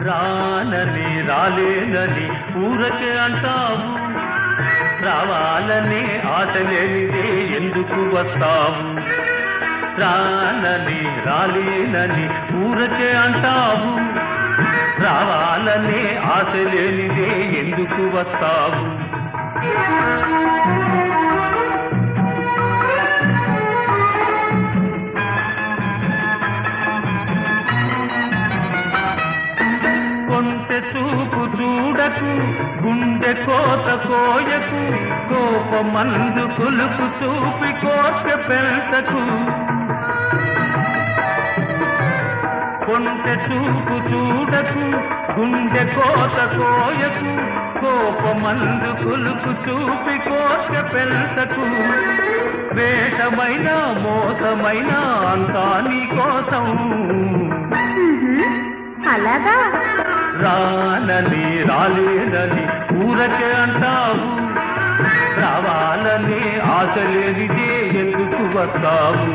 రానని రాలేనని ఊరకే అంటావు రావాలని ఆశ లేనిదే ఎందుకు వస్తావు రానని రాలేనని ఊరకే అంటావు రావాలని ఆశ లేనిదే ఎందుకు వస్తావు కొంటె చూపు చూడకు గుండె కోత కోయకు కోపమందు కొలుపు చూపి కోట పెంచకు కొంటె చూపు చూడకు గుండె కోత కోయకు కోపమందు కొలుపు చూపి కోట పెంచకు వేషమైన మోసమైన అంతా నీ కోసం ఉహుం, అలాగా రానని రాలేదని ఊరకే అంటావు రావాలని ఆశ లేనిదే ఎందుకు వస్తావు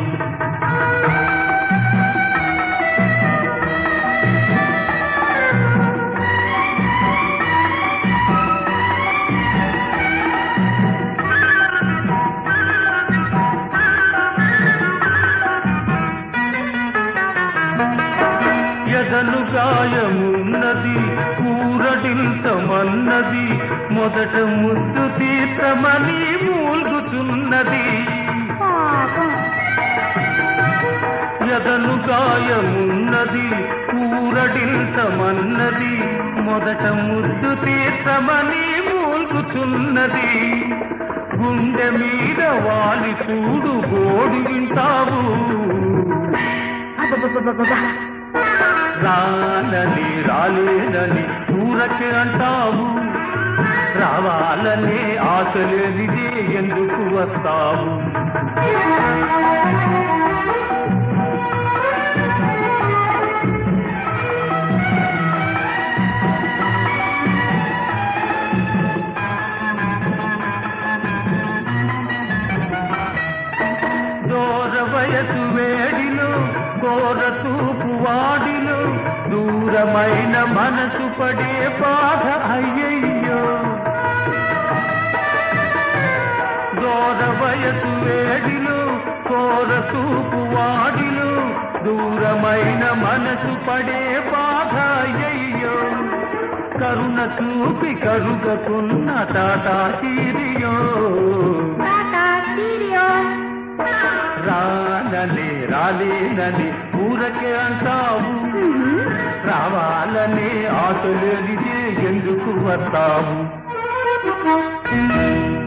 ఎదలు గాయమున్నది ఊరడింతమన్నది మొదట ముద్దు తీర్థమని మూల్గుతున్నది పాపం ఎదలు గాయమున్నది ఊరడింతమన్నది మొదట ముద్దు తీర్థమని మూల్గుతున్నది గుండె మీద వాలి చూడు గోడు వింటావు అబ్బబ్బబ్బబ్బబ్బా. రానని రాలేనని ఊరకే అంటావు రావాలనే ఆశ లేనిదే ఎందుకు వస్తావు దూర వయసు వేడిలో కోర తూపు వాడిలో దూరమైన మనసు పడే బాధ అయ్యయ్యో దూర వయసు వేడిలో కోర తూపు వాడిలో దూరమైన మనసు పడే బాధ అయ్యయ్యో కరుణ చూపి కరుగకున్న టాటా తీరియో టాటా స్టీరియో. రానని రాలేనని ఊరకే అంటావు ఉహుం. రావాలని ఆశ లేనిదే ఎందుకు వస్తావు